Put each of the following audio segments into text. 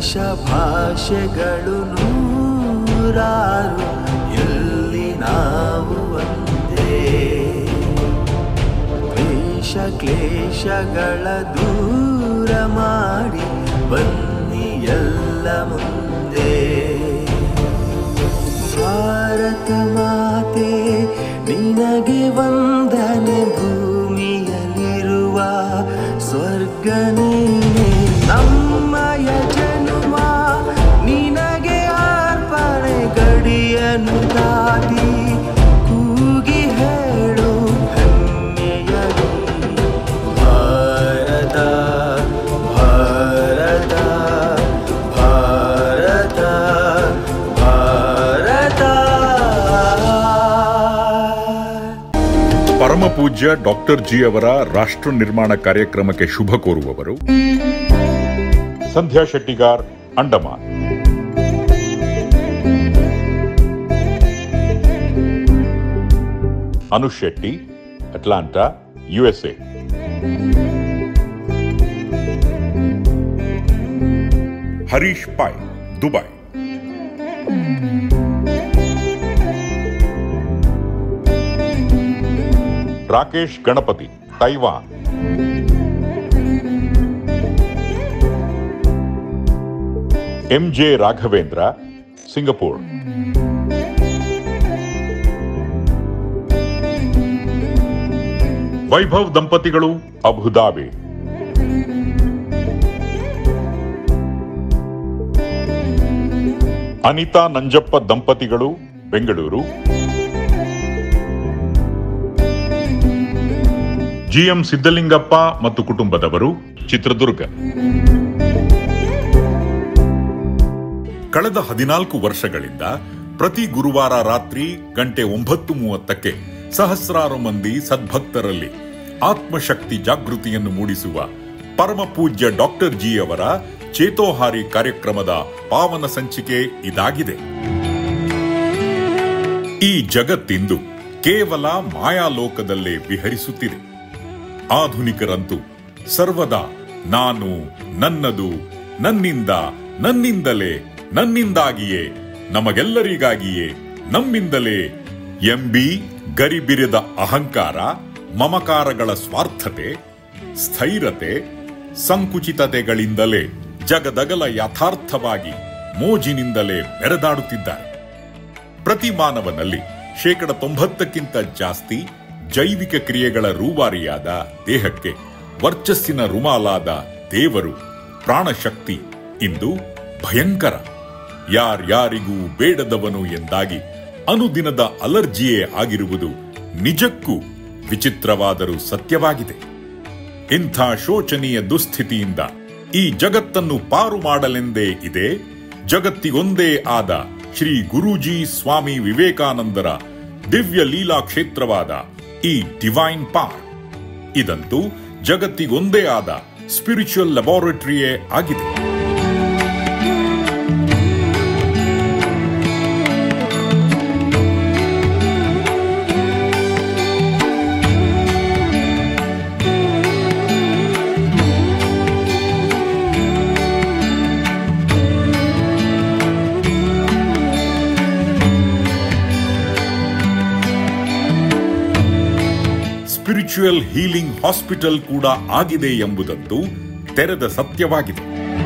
ದೇಶ ಭಾಷೆಗಳು ನೂರಾರು ಎಲ್ಲಿ ನಾವು ಒಂದೇ ದ್ವೇಷ ಕ್ಲೇಶಗಳ ದೂರ ಮಾಡಿ ಬನ್ನಿ ಎಲ್ಲ ಮುಂದೆ ಭಾರತ ಮಾತೆ ನಿನಗೆ ವಂದನೆ ಭೂಮಿಯಲ್ಲಿರುವ ಸ್ವರ್ಗ ನೀನೆ ನಮ್ಮಯ ಜನುಮ ನಿನಗೆ ಅರ್ಪಣೆ ಗಡಿಯನ್ನು ದಾಟಿ ಕೂಗಿ ಹೇಳು ಹೆಮ್ಮೆಯಲಿ ಭಾರತ ಭಾರತ ಭಾರತ ಭಾರತ ಪರಮ ಪೂಜ್ಯ ಡಾಕ್ಟರ್ ಜಿ ಅವರ ರಾಷ್ಟ್ರ ನಿರ್ಮಾಣ ಕಾರ್ಯಕ್ರಮಕ್ಕೆ ಶುಭ ಕೋರುವವರು Sandhya Shettigar Andaman Anush Shetty Atlanta USA Harish Pai Dubai Rakesh Ganapathi Taiwan MJ Raghavendra Singapore Vaibhav ದಂಪತಿಗಳು ಅಬುದಾಬಿ ಅನಿತಾ ನಂಜಪ್ಪ ದಂಪತಿಗಳು ಬೆಂಗಳೂರು ಜಿಎಂ ಸಿದ್ದಲಿಂಗಪ್ಪ ಮತ್ತು ಕುಟುಂಬದವರು ಚಿತ್ರದುರ್ಗ ಕಳೆದ ಹದಿನಾಲ್ಕು ವರ್ಷಗಳಿಂದ ಪ್ರತಿ ಗುರುವಾರ ರಾತ್ರಿ ಗಂಟೆ ಒಂಬತ್ತು ಮೂವತ್ತಕ್ಕೆ ಸಹಸ್ರಾರು ಮಂದಿ ಸದ್ಭಕ್ತರಲ್ಲಿ ಆತ್ಮಶಕ್ತಿ ಜಾಗೃತಿಯನ್ನು ಮೂಡಿಸುವ ಪರಮ ಪೂಜ್ಯ ಡಾಕ್ಟರ್ ಜಿ ಅವರ ಚೇತೋಹಾರಿ ಕಾರ್ಯಕ್ರಮದ ಪಾವನ ಸಂಚಿಕೆ ಇದಾಗಿದೆ ಈ ಜಗತ್ತಿಂದು ಕೇವಲ ಮಾಯಾಲೋಕದಲ್ಲೇ ವಿಹರಿಸುತ್ತಿದೆ ಆಧುನಿಕರಂತೂ ಸರ್ವದಾ ನಾನು ನನ್ನದು ನನ್ನಿಂದ ನನ್ನಿಂದಲೇ ನನ್ನಿಂದಾಗಿಯೇ ನಮಗೆಲ್ಲರಿಗಾಗಿಯೇ ನಮ್ಮಿಂದಲೇ ಎಂಬಿ ಗರಿಬಿರಿದ ಅಹಂಕಾರ ಮಮಕಾರಗಳ ಸ್ವಾರ್ಥತೆ ಸ್ಥೈರತೆ ಸಂಕುಚಿತತೆಗಳಿಂದಲೇ ಜಗದಗಲ ಯಥಾರ್ಥವಾಗಿ ಮೋಜಿನಿಂದಲೇ ಮೆರೆದಾಡುತ್ತಿದ್ದಾರೆ ಪ್ರತಿ ಮಾನವನಲ್ಲಿ ಶೇಕಡ ತೊಂಬತ್ತಕ್ಕಿಂತ ಜಾಸ್ತಿ ಜೈವಿಕ ಕ್ರಿಯೆಗಳ ರೂವಾರಿಯಾದ ದೇಹಕ್ಕೆ ವರ್ಚಸ್ಸಿನ ರುಮಾಲಾದ ದೇವರು ಪ್ರಾಣಶಕ್ತಿ ಇಂದು ಭಯಂಕರ ಯಾರ್ಯಾರಿಗೂ ಬೇಡದವನು ಎಂದಾಗಿ ಅನುದಿನದ ಅಲರ್ಜಿಯೇ ಆಗಿರುವುದು ನಿಜಕ್ಕೂ ವಿಚಿತ್ರವಾದರೂ ಸತ್ಯವಾಗಿದೆ ಇಂಥ ಶೋಚನೀಯ ದುಸ್ಥಿತಿಯಿಂದ ಈ ಜಗತ್ತನ್ನು ಪಾರು ಮಾಡಲೆಂದೇ ಇದೆ ಜಗತ್ತಿಗೊಂದೇ ಆದ ಶ್ರೀ ಗುರೂಜಿ ಸ್ವಾಮಿ ವಿವೇಕಾನಂದರ ದಿವ್ಯ ಲೀಲಾ ಕ್ಷೇತ್ರವಾದ ಈ ಡಿವೈನ್ ಪಾರ್ಕ್ ಇದಂತೂ ಜಗತ್ತಿಗೊಂದೇ ಆದ ಸ್ಪಿರಿಚುವಲ್ ಲ್ಯಾಬೋರೇಟರಿಯೇ ಆಗಿದೆ ಸ್ಪಿರಿಚುವಲ್ ಹೀಲಿಂಗ್ ಹಾಸ್ಪಿಟಲ್ ಕೂಡ ಆಗಿದೆ ಎಂಬುದಂತೂ ತೆರೆದ ಸತ್ಯವಾಗಿದೆ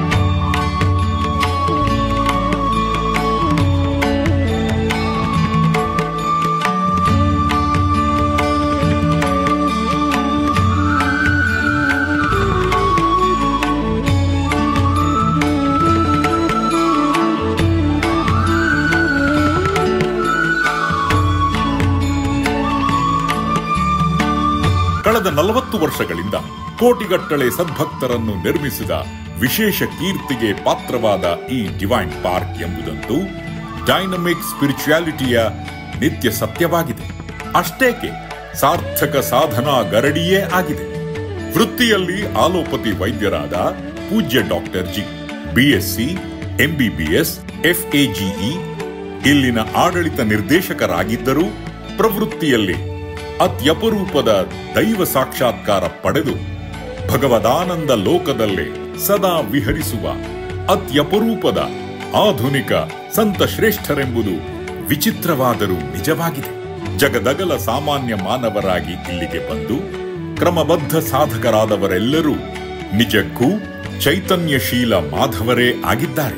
ಕಳೆದ ನಲವತ್ತು ವರ್ಷಗಳಿಂದ ಕೋಟಿಗಟ್ಟಲೆ ಸದ್ಭಕ್ತರನ್ನು ನಿರ್ಮಿಸಿದ ವಿಶೇಷ ಕೀರ್ತಿಗೆ ಪಾತ್ರವಾದ ಈ ಡಿವೈನ್ ಪಾರ್ಕ್ ಎಂಬುದಂತೂ ಡೈನಮಿಕ್ ಸ್ಪಿರಿಚುಯಾಲಿಟಿಯ ನಿತ್ಯ ಸತ್ಯವಾಗಿದೆ ಅಷ್ಟೇಕೆ ಸಾರ್ಥಕ ಸಾಧನಾ ಗರಡಿಯೇ ಆಗಿದೆ ವೃತ್ತಿಯಲ್ಲಿ ಆಲೋಪತಿ ವೈದ್ಯರಾದ ಪೂಜ್ಯ doctor ji BSc MBBS FAGE ಇಲ್ಲಿನ ಆಡಳಿತ ನಿರ್ದೇಶಕರಾಗಿದ್ದರೂ ಪ್ರವೃತ್ತಿಯಲ್ಲಿ ಅತ್ಯಪರೂಪದ ದೈವ ಸಾಕ್ಷಾತ್ಕಾರ ಪಡೆದು ಭಗವದಾನಂದ ಲೋಕದಲ್ಲೇ ಸದಾ ವಿಹರಿಸುವ ಅತ್ಯಪರೂಪದ ಆಧುನಿಕ ಸಂತ ಶ್ರೇಷ್ಠರೆಂಬುದು ವಿಚಿತ್ರವಾದರೂ ನಿಜವಾಗಿದೆ ಜಗದಗಲ ಸಾಮಾನ್ಯ ಮಾನವರಾಗಿ ಇಲ್ಲಿಗೆ ಬಂದು ಕ್ರಮಬದ್ಧ ಸಾಧಕರಾದವರೆಲ್ಲರೂ ನಿಜಕ್ಕೂ ಚೈತನ್ಯಶೀಲ ಮಾಧವರೇ ಆಗಿದ್ದಾರೆ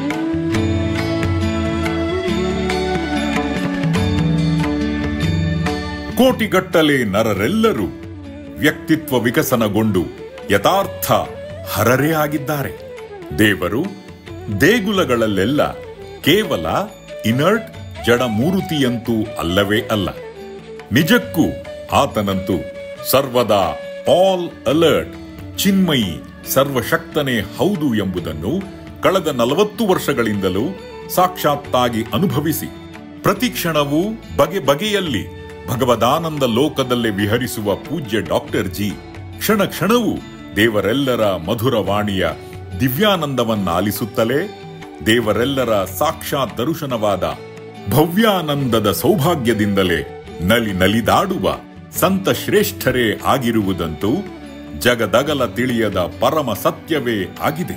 ಕೋಟಿಗಟ್ಟಲೆ ನರರೆಲ್ಲರೂ ವ್ಯಕ್ತಿತ್ವ ವಿಕಸನಗೊಂಡು ಯಥಾರ್ಥ ಹರರೇ ಆಗಿದ್ದಾರೆ ದೇವರು ದೇಗುಲಗಳಲ್ಲೆಲ್ಲ ಕೇವಲ ಇನರ್ಟ್ ಜಡಮೂರುತಿಯಂತೂ ಅಲ್ಲವೇ ಅಲ್ಲ ನಿಜಕ್ಕೂ ಆತನಂತೂ ಸರ್ವದಾ ಆಲ್ ಅಲರ್ಟ್ ಚಿನ್ಮಯಿ ಸರ್ವಶಕ್ತನೇ ಹೌದು ಎಂಬುದನ್ನು ಕಳೆದ ನಲವತ್ತು ವರ್ಷಗಳಿಂದಲೂ ಸಾಕ್ಷಾತ್ತಾಗಿ ಅನುಭವಿಸಿ ಪ್ರತಿ ಕ್ಷಣವೂ ಬಗೆ ಬಗೆಯಲ್ಲಿ ಭಗವದಾನಂದ ಲೋಕದಲ್ಲೇ ವಿಹರಿಸುವ ಪೂಜ್ಯ ಡಾಕ್ಟರ್ ಜಿ ಕ್ಷಣ ಕ್ಷಣವೂ ದೇವರೆಲ್ಲರ ಮಧುರ ವಾಣಿಯ ದಿವ್ಯಾನಂದವನ್ನ ಆಲಿಸುತ್ತಲೇ ದೇವರೆಲ್ಲರ ಸಾಕ್ಷಾತ್ ದರ್ಶನವಾದ ಭವ್ಯಾನಂದದ ಸೌಭಾಗ್ಯದಿಂದಲೇ ನಲಿ ನಲಿದಾಡುವ ಸಂತ ಶ್ರೇಷ್ಠರೇ ಆಗಿರುವುದಂತೂ ಜಗದಗಲ ತಿಳಿಯದ ಪರಮ ಸತ್ಯವೇ ಆಗಿದೆ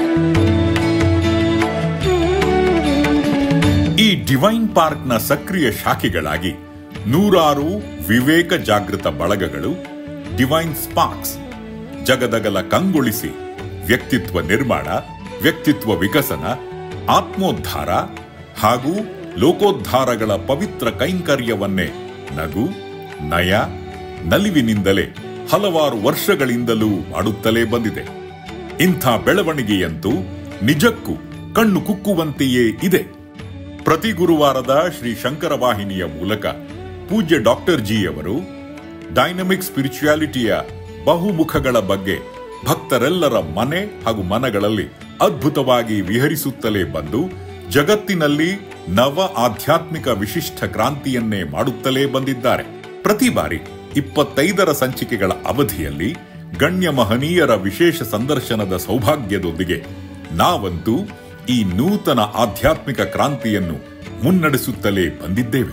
ಈ ಡಿವೈನ್ ಪಾರ್ಕ್ನ ಸಕ್ರಿಯ ಶಾಖೆಗಳಾಗಿ ನೂರಾರು ವಿವೇಕ ಜಾಗೃತ ಬಳಗಗಳು ಡಿವೈನ್ ಸ್ಪಾರ್ಕ್ಸ್ ಜಗದಗಲ ಕಂಗೊಳಿಸಿ ವ್ಯಕ್ತಿತ್ವ ನಿರ್ಮಾಣ ವ್ಯಕ್ತಿತ್ವ ವಿಕಸನ ಆತ್ಮೋದ್ಧಾರ ಹಾಗೂ ಲೋಕೋದ್ಧಾರಗಳ ಪವಿತ್ರ ಕೈಂಕರ್ಯವನ್ನೇ ನಗು ನಯ ನಲಿವಿನಿಂದಲೇ ಹಲವಾರು ವರ್ಷಗಳಿಂದಲೂ ಮಾಡುತ್ತಲೇ ಬಂದಿದೆ ಇಂಥ ಬೆಳವಣಿಗೆಯಂತೂ ನಿಜಕ್ಕೂ ಕಣ್ಣು ಕುಕ್ಕುವಂತೆಯೇ ಇದೆ ಪ್ರತಿ ಗುರುವಾರದ ಶ್ರೀ ಶಂಕರ ವಾಹಿನಿಯ ಮೂಲಕ ಪೂಜ್ಯ ಡಾಕ್ಟರ್ ಜಿ ಅವರು ಡೈನಮಿಕ್ ಸ್ಪಿರಿಚುಯಾಲಿಟಿಯ ಬಹುಮುಖಗಳ ಬಗ್ಗೆ ಭಕ್ತರೆಲ್ಲರ ಮನೆ ಹಾಗೂ ಮನಗಳಲ್ಲಿ ಅದ್ಭುತವಾಗಿ ವಿಹರಿಸುತ್ತಲೇ ಬಂದು ಜಗತ್ತಿನಲ್ಲಿ ನವ ಆಧ್ಯಾತ್ಮಿಕ ವಿಶಿಷ್ಟ ಕ್ರಾಂತಿಯನ್ನೇ ಮಾಡುತ್ತಲೇ ಬಂದಿದ್ದಾರೆ ಪ್ರತಿ ಬಾರಿ ಇಪ್ಪತ್ತೈದರ ಸಂಚಿಕೆಗಳ ಅವಧಿಯಲ್ಲಿ ಗಣ್ಯ ಮಹನೀಯರ ವಿಶೇಷ ಸಂದರ್ಶನದ ಸೌಭಾಗ್ಯದೊಂದಿಗೆ ನಾವಂತೂ ಈ ನೂತನ ಆಧ್ಯಾತ್ಮಿಕ ಕ್ರಾಂತಿಯನ್ನು ಮುನ್ನಡೆಸುತ್ತಲೇ ಬಂದಿದ್ದೇವೆ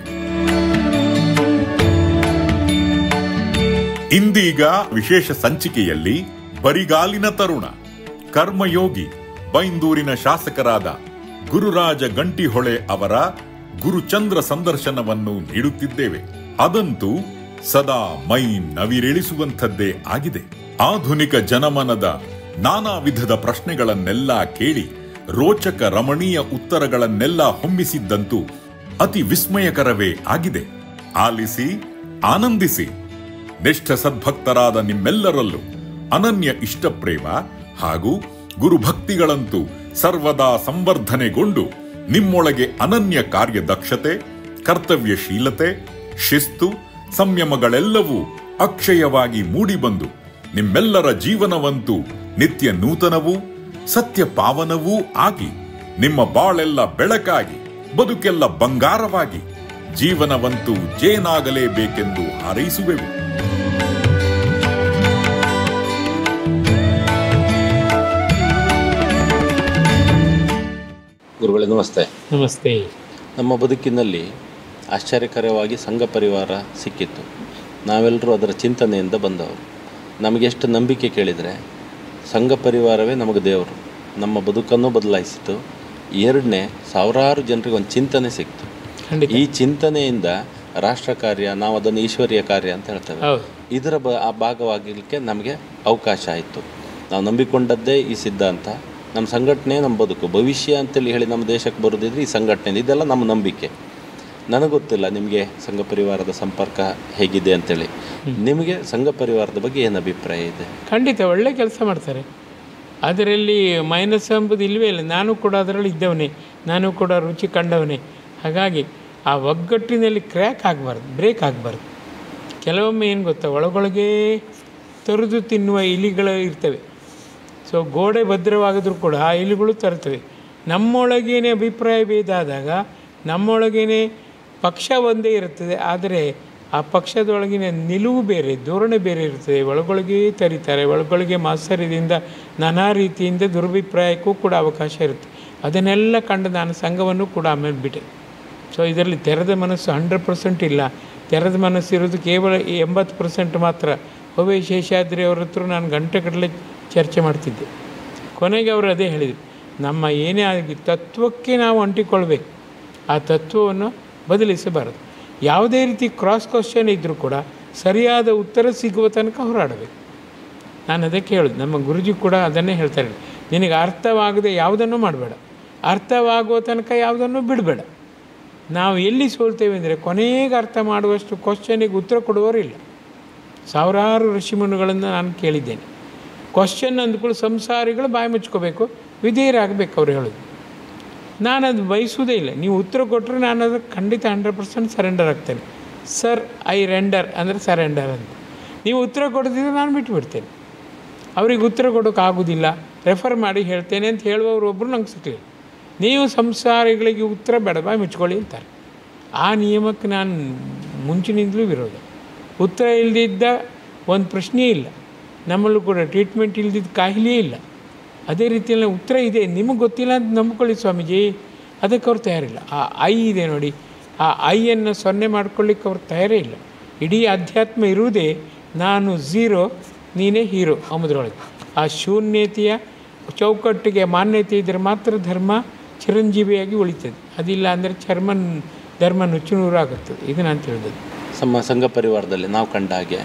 ಇಂದೀಗ ವಿಶೇಷ ಸಂಚಿಕೆಯಲ್ಲಿ ಬರಿಗಾಲಿನ ತರುಣ ಕರ್ಮಯೋಗಿ ಬೈಂದೂರಿನ ಶಾಸಕರಾದ ಗುರುರಾಜ ಗಂಟಿಹೊಳೆ ಅವರ ಗುರುಚಂದ್ರ ಸಂದರ್ಶನವನ್ನು ನೀಡುತ್ತಿದ್ದೇವೆ ಅದಂತೂ ಸದಾ ಮೈ ನವಿರೇಳಿಸುವಂಥದ್ದೇ ಆಗಿದೆ ಆಧುನಿಕ ಜನಮನದ ನಾನಾ ವಿಧದ ಪ್ರಶ್ನೆಗಳನ್ನೆಲ್ಲ ಕೇಳಿ ರೋಚಕ ರಮಣೀಯ ಉತ್ತರಗಳನ್ನೆಲ್ಲ ಹೊಮ್ಮಿಸಿದ್ದಂತೂ ಅತಿ ವಿಸ್ಮಯಕರವೇ ಆಗಿದೆ ಆಲಿಸಿ ಆನಂದಿಸಿ ನಿಷ್ಠ ಸದ್ಭಕ್ತರಾದ ನಿಮ್ಮೆಲ್ಲರಲ್ಲೂ ಅನನ್ಯ ಇಷ್ಟಪ್ರೇಮ ಹಾಗೂ ಗುರುಭಕ್ತಿಗಳಂತೂ ಸರ್ವದಾ ಸಂವರ್ಧನೆಗೊಂಡು ನಿಮ್ಮೊಳಗೆ ಅನನ್ಯ ಕಾರ್ಯದಕ್ಷತೆ ಕರ್ತವ್ಯಶೀಲತೆ ಶಿಸ್ತು ಸಂಯಮಗಳೆಲ್ಲವೂ ಅಕ್ಷಯವಾಗಿ ಮೂಡಿಬಂದು ನಿಮ್ಮೆಲ್ಲರ ಜೀವನವಂತೂ ನಿತ್ಯ ನೂತನವೂ ಸತ್ಯ ಪಾವನವೂ ಆಗಿ ನಿಮ್ಮ ಬಾಳೆಲ್ಲ ಬೆಳಕಾಗಿ ಬದುಕೆಲ್ಲ ಬಂಗಾರವಾಗಿ ಜೀವನವಂತೂ ಜೇನಾಗಲೇಬೇಕೆಂದು ಹಾರೈಸುವೆವು ಗುರುಗಳೇ ನಮಸ್ತೆ ನಮಸ್ತೆ ನಮ್ಮ ಬದುಕಿನಲ್ಲಿ ಆಶ್ಚರ್ಯಕರವಾಗಿ ಸಂಘ ಪರಿವಾರ ಸಿಕ್ಕಿತ್ತು ನಾವೆಲ್ಲರೂ ಅದರ ಚಿಂತನೆಯಿಂದ ಬಂದವರು ನಮಗೆ ಎಷ್ಟು ನಂಬಿಕೆ ಕೇಳಿದರೆ ಸಂಘ ಪರಿವಾರವೇ ನಮಗೆ ದೇವರು ನಮ್ಮ ಬದುಕನ್ನು ಬದಲಾಯಿಸಿತು ಎರಡನೇ ಸಾವಿರಾರು ಜನರಿಗೆ ಒಂದು ಚಿಂತನೆ ಸಿಕ್ತು ಖಂಡಿತ ಈ ಚಿಂತನೆಯಿಂದ ರಾಷ್ಟ್ರ ಕಾರ್ಯ ನಾವು ಅದನ್ನು ಈಶ್ವರ್ಯ ಕಾರ್ಯ ಅಂತ ಹೇಳ್ತೇವೆ ಹೌದು ಇದರ ಬ ಆ ಭಾಗವಾಗಿರಲಿಕ್ಕೆ ನಮಗೆ ಅವಕಾಶ ಆಯಿತು ನಾವು ನಂಬಿಕೊಂಡದ್ದೇ ಈ ಸಿದ್ಧಾಂತ ನಮ್ಮ ಸಂಘಟನೆ ನಮ್ಮ ಬದುಕು ಭವಿಷ್ಯ ಅಂತೇಳಿ ಹೇಳಿ ನಮ್ಮ ದೇಶಕ್ಕೆ ಬರೋದಿದ್ರೆ ಈ ಸಂಘಟನೆ ಇದೆಲ್ಲ ನಮ್ಮ ನಂಬಿಕೆ ನನಗೆ ಗೊತ್ತಿಲ್ಲ ನಿಮಗೆ ಸಂಘ ಪರಿವಾರದ ಸಂಪರ್ಕ ಹೇಗಿದೆ ಅಂತೇಳಿ ನಿಮಗೆ ಸಂಘ ಪರಿವಾರದ ಬಗ್ಗೆ ಏನು ಅಭಿಪ್ರಾಯ ಇದೆ ಖಂಡಿತ ಒಳ್ಳೆ ಕೆಲಸ ಮಾಡ್ತಾರೆ ಅದರಲ್ಲಿ ಮೈನಸ್ ಎಂಬುದು ಇಲ್ಲವೇ ಇಲ್ಲ ನಾನು ಕೂಡ ಅದರಲ್ಲಿ ಇದ್ದವನೇ ನಾನು ಕೂಡ ರುಚಿ ಕಂಡವನೇ ಹಾಗಾಗಿ ಆ ಒಗ್ಗಟ್ಟಿನಲ್ಲಿ ಕ್ರ್ಯಾಕ್ ಆಗಬಾರ್ದು ಬ್ರೇಕ್ ಆಗಬಾರ್ದು ಕೆಲವೊಮ್ಮೆ ಏನು ಗೊತ್ತಾ ಒಳಗೊಳಗೇ ತೊರೆದು ತಿನ್ನುವ ಇಲಿಗಳು ಇರ್ತವೆ ಸೊ ಗೋಡೆ ಭದ್ರವಾಗಿದ್ರೂ ಕೂಡ ಆ ಇಲಿಗಳು ತರ್ತವೆ ನಮ್ಮೊಳಗೇನೆ ಅಭಿಪ್ರಾಯ ಭೇದ ಆದಾಗ ನಮ್ಮೊಳಗೇನೆ ಪಕ್ಷ ಒಂದೇ ಇರುತ್ತದೆ ಆದರೆ ಆ ಪಕ್ಷದೊಳಗಿನ ನಿಲುವು ಬೇರೆ ಧೋರಣೆ ಬೇರೆ ಇರ್ತದೆ ಒಳಗೊಳಗೆ ತರಿತಾರೆ ಒಳಗೊಳಗೆ ಮಾತ್ಸರ್ಯದಿಂದ ನಾನಾ ರೀತಿಯಿಂದ ದುರಭಿಪ್ರಾಯಕ್ಕೂ ಕೂಡ ಅವಕಾಶ ಇರುತ್ತೆ ಅದನ್ನೆಲ್ಲ ಕಂಡು ನಾನು ಸಂಘವನ್ನು ಕೂಡ ಆಮೇಲೆ ಬಿಟ್ಟೆ ಸೊ ಇದರಲ್ಲಿ ತೆರೆದ ಮನಸ್ಸು ಹಂಡ್ರೆಡ್ ಪರ್ಸೆಂಟ್ ಇಲ್ಲ ತೆರೆದ ಮನಸ್ಸು ಇರೋದು ಕೇವಲ ಎಂಬತ್ತು ಪರ್ಸೆಂಟ್ ಮಾತ್ರ ಹೊವೆ ಶೇಷಾದ್ರಿ ಅವ್ರ ಹತ್ರ ನಾನು ಗಂಟೆಗಟ್ಟಲೆ ಚರ್ಚೆ ಮಾಡ್ತಿದ್ದೆ ಕೊನೆಗೆ ಅವರು ಅದೇ ಹೇಳಿದರು ನಮ್ಮ ಏನೇ ಆಗಿ ತತ್ವಕ್ಕೆ ನಾವು ಅಂಟಿಕೊಳ್ಬೇಕು ಆ ತತ್ವವನ್ನು ಬದಲಿಸಬಾರದು ಯಾವುದೇ ರೀತಿ ಕ್ರಾಸ್ ಕ್ವಶನ್ ಇದ್ದರೂ ಕೂಡ ಸರಿಯಾದ ಉತ್ತರ ಸಿಗುವ ತನಕ ಹೋರಾಡಬೇಕು ನಾನು ಅದಕ್ಕೆ ಹೇಳೋದು ನಮ್ಮ ಗುರುಜಿ ಕೂಡ ಅದನ್ನೇ ಹೇಳ್ತಾರೆ ನಿನಗೆ ಅರ್ಥವಾಗದೆ ಯಾವುದನ್ನು ಮಾಡಬೇಡ ಅರ್ಥವಾಗುವ ತನಕ ಯಾವುದನ್ನು ಬಿಡಬೇಡ ನಾವು ಎಲ್ಲಿ ಸೋಲ್ತೇವೆ ಅಂದರೆ ಕೊನೆಗೆ ಅರ್ಥ ಮಾಡುವಷ್ಟು ಕ್ವಶನಿಗೆ ಉತ್ತರ ಕೊಡುವವರಿಲ್ಲ ಸಾವಿರಾರು ಋಷಿಮುನಿಗಳನ್ನು ನಾನು ಕೇಳಿದ್ದೇನೆ ಕ್ವಶನ್ ಅಂದ್ಕೊಳ್ಳಿ ಸಂಸಾರಿಗಳು ಬಾಯಿ ಮುಚ್ಕೋಬೇಕು ವಿಧೇಯರಾಗಬೇಕು ಅವ್ರು ಹೇಳೋದು ನಾನು ಅದು ಬಯಸುವುದೇ ಇಲ್ಲ ನೀವು ಉತ್ತರ ಕೊಟ್ಟರೆ ನಾನು ಅದಕ್ಕೆ ಖಂಡಿತ ಹಂಡ್ರೆಡ್ ಪರ್ಸೆಂಟ್ ಸರೆಂಡರ್ ಆಗ್ತೇನೆ ಸರ್ ಐ ರೆಂಡರ್ ಅಂದರೆ ಸರೆಂಡರ್ ಅಂತ ನೀವು ಉತ್ತರ ಕೊಡದಿದ್ರೆ ನಾನು ಬಿಟ್ಟುಬಿಡ್ತೇನೆ ಅವ್ರಿಗೆ ಉತ್ತರ ಕೊಡೋಕ್ಕಾಗೋದಿಲ್ಲ ರೆಫರ್ ಮಾಡಿ ಹೇಳ್ತೇನೆ ಅಂತ ಹೇಳುವವರು ಒಬ್ಬರು ನಂಗೆ ಸಿಕ್ಕಲಿಲ್ಲ ನೀವು ಸಂಸಾರಿಗಳಿಗೆ ಉತ್ತರ ಬೇಡ ಬಾಯಿ ಮುಚ್ಕೊಳ್ಳಿ ಅಂತಾರೆ ಆ ನಿಯಮಕ್ಕೆ ನಾನು ಮುಂಚಿನಿಂದಲೂ ವಿರೋಧ ಉತ್ತರ ಇಲ್ಲದಿದ್ದ ಒಂದು ಪ್ರಶ್ನೆ ಇಲ್ಲ ನಮ್ಮಲ್ಲೂ ಕೂಡ ಟ್ರೀಟ್ಮೆಂಟ್ ಇಲ್ದಿದ್ದ ಕಾಯಿಲೆಯೇ ಇಲ್ಲ ಅದೇ ರೀತಿಯಲ್ಲಿ ಉತ್ತರ ಇದೆ ನಿಮಗೆ ಗೊತ್ತಿಲ್ಲ ಅಂತ ನಂಬ್ಕೊಳ್ಳಿ ಸ್ವಾಮೀಜಿ ಅದಕ್ಕೆ ಅವ್ರು ತಯಾರಿಲ್ಲ ಆ ಐ ಇದೆ ನೋಡಿ ಆ ಐಯನ್ನು ಸೊನ್ನೆ ಮಾಡ್ಕೊಳ್ಳಿಕ್ಕೆ ಅವ್ರು ತಯಾರೇ ಇಲ್ಲ ಇಡೀ ಅಧ್ಯಾತ್ಮ ಇರುವುದೇ ನಾನು ಝೀರೋ ನೀನೇ ಹೀರೋ ಅಂಬುದ್ರೊಳಗೆ ಆ ಶೂನ್ಯತೆಯ ಚೌಕಟ್ಟಿಗೆ ಮಾನ್ಯತೆ ಇದ್ದರೆ ಮಾತ್ರ ಧರ್ಮ ಚಿರಂಜೀವಿಯಾಗಿ ಉಳಿತದೆ ಅದಿಲ್ಲ ಅಂದರೆ ಚರ್ಮ ಧರ್ಮ ನುಚ್ಚುನೂರಾಗುತ್ತದೆ ಇದು ನಾನು ತಿಳಿದದ್ದು ನಮ್ಮ ಸಂಘ ಪರಿವಾರದಲ್ಲಿ ನಾವು ಕಂಡ ಹಾಗೆ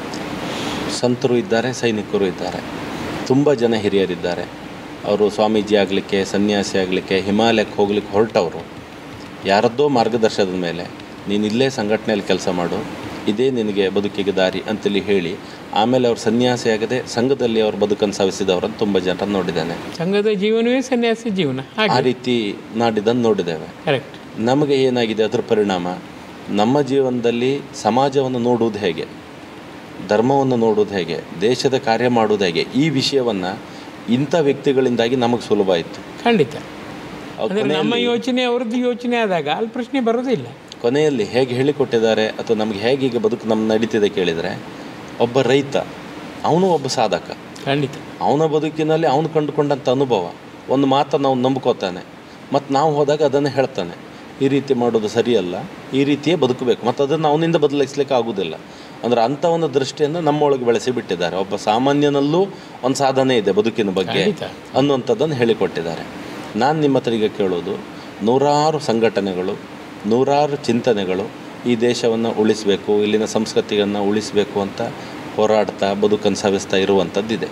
ಸಂತರು ಇದ್ದಾರೆ ಸೈನಿಕರು ಇದ್ದಾರೆ ತುಂಬ ಜನ ಹಿರಿಯರಿದ್ದಾರೆ ಅವರು ಸ್ವಾಮೀಜಿ ಆಗಲಿಕ್ಕೆ ಸನ್ಯಾಸಿ ಆಗಲಿಕ್ಕೆ ಹಿಮಾಲಯಕ್ಕೆ ಹೋಗ್ಲಿಕ್ಕೆ ಹೊರಟವರು ಯಾರದ್ದೋ ಮಾರ್ಗದರ್ಶನದ ಮೇಲೆ ನೀನು ಇಲ್ಲೇ ಸಂಘಟನೆಯಲ್ಲಿ ಕೆಲಸ ಮಾಡು ಇದೇ ನಿನಗೆ ಬದುಕಿಗೆ ದಾರಿ ಅಂತೇಳಿ ಹೇಳಿ ಆಮೇಲೆ ಅವ್ರು ಸನ್ಯಾಸಿ ಆಗದೆ ಸಂಘದಲ್ಲಿ ಅವ್ರ ಬದುಕನ್ನು ಸಾಗಿಸಿದವರನ್ನು ತುಂಬ ಜನರನ್ನು ನೋಡಿದ್ದೇನೆ ಸಂಘದ ಜೀವನವೇ ಸನ್ಯಾಸಿ ಜೀವನ ಆ ಹಾಗೆ ರೀತಿ ನಾಡಿದ್ದನ್ನು ನೋಡಿದ್ದೇವೆ ಕರೆಕ್ಟ್ ನಮಗೆ ಏನಾಗಿದೆ ಅದರ ಪರಿಣಾಮ ನಮ್ಮ ಜೀವನದಲ್ಲಿ ಸಮಾಜವನ್ನು ನೋಡುವುದು ಹೇಗೆ ಧರ್ಮವನ್ನು ನೋಡುವುದು ಹೇಗೆ ದೇಶದ ಕಾರ್ಯ ಮಾಡುವುದು ಹೇಗೆ ಈ ವಿಷಯವನ್ನು ಇಂಥ ವ್ಯಕ್ತಿಗಳಿಂದಾಗಿ ನಮಗೆ ಸುಲಭ ಆಯಿತು ಖಂಡಿತ ಅವ್ರು ಅಂದರೆ ನಮ್ಮ ಕೊನೆಯಲ್ಲಿ- ಯೋಚನೆ ಅವ್ರದ್ದು ಯೋಚನೆ ಆದಾಗ ಅಲ್ಲಿ ಪ್ರಶ್ನೆ ಬರೋದಿಲ್ಲ ಕೊನೆಯಲ್ಲಿ ಹೇಗೆ ಹೇಳಿಕೊಟ್ಟಿದ್ದಾರೆ ಅಥವಾ ನಮಗೆ ಹೇಗೆ ಈಗ ಬದುಕು ನಮ್ಮ ನಡೀತಿದೆ ಕೇಳಿದರೆ ಒಬ್ಬ ರೈತ ಅವನು ಒಬ್ಬ ಸಾಧಕ ಖಂಡಿತ ಅವನ ಬದುಕಿನಲ್ಲಿ ಅವನು ಕಂಡುಕೊಂಡಂಥ ಅನುಭವ ಒಂದು ಮಾತನ್ನು ಅವನು ನಂಬ್ಕೋತಾನೆ ಮತ್ತು ನಾವು ಹೋದಾಗ ಅದನ್ನು ಹೇಳ್ತಾನೆ ಈ ರೀತಿ ಮಾಡೋದು ಸರಿಯಲ್ಲ ಈ ರೀತಿಯೇ ಬದುಕಬೇಕು ಮತ್ತು ಅದನ್ನು ಅವನಿಂದ ಬದಲಾಯಿಸ್ಲಿಕ್ಕೆ ಆಗೋದಿಲ್ಲ ಅಂದರೆ ಅಂಥ ಒಂದು ದೃಷ್ಟಿಯನ್ನು ನಮ್ಮೊಳಗೆ ಬೆಳೆಸಿ ಬಿಟ್ಟಿದ್ದಾರೆ ಒಬ್ಬ ಸಾಮಾನ್ಯನಲ್ಲೂ ಒಂದು ಸಾಧನೆ ಇದೆ ಬದುಕಿನ ಬಗ್ಗೆ ಖಂಡಿತ. ಅನ್ನುವಂಥದ್ದನ್ನು ಹೇಳಿಕೊಟ್ಟಿದ್ದಾರೆ ನಾನು ನಿಮ್ಮ ಹತ್ರ ಈಗ ಕೇಳೋದು ನೂರಾರು ಸಂಘಟನೆಗಳು ನೂರಾರು ಚಿಂತನೆಗಳು ಈ ದೇಶವನ್ನು ಉಳಿಸಬೇಕು ಇಲ್ಲಿನ ಸಂಸ್ಕೃತಿಯನ್ನು ಉಳಿಸಬೇಕು ಅಂತ ಹೋರಾಡ್ತಾ ಬದುಕನ್ನು ಸಾಗಿಸ್ತಾ ಇರುವಂಥದ್ದಿದೆ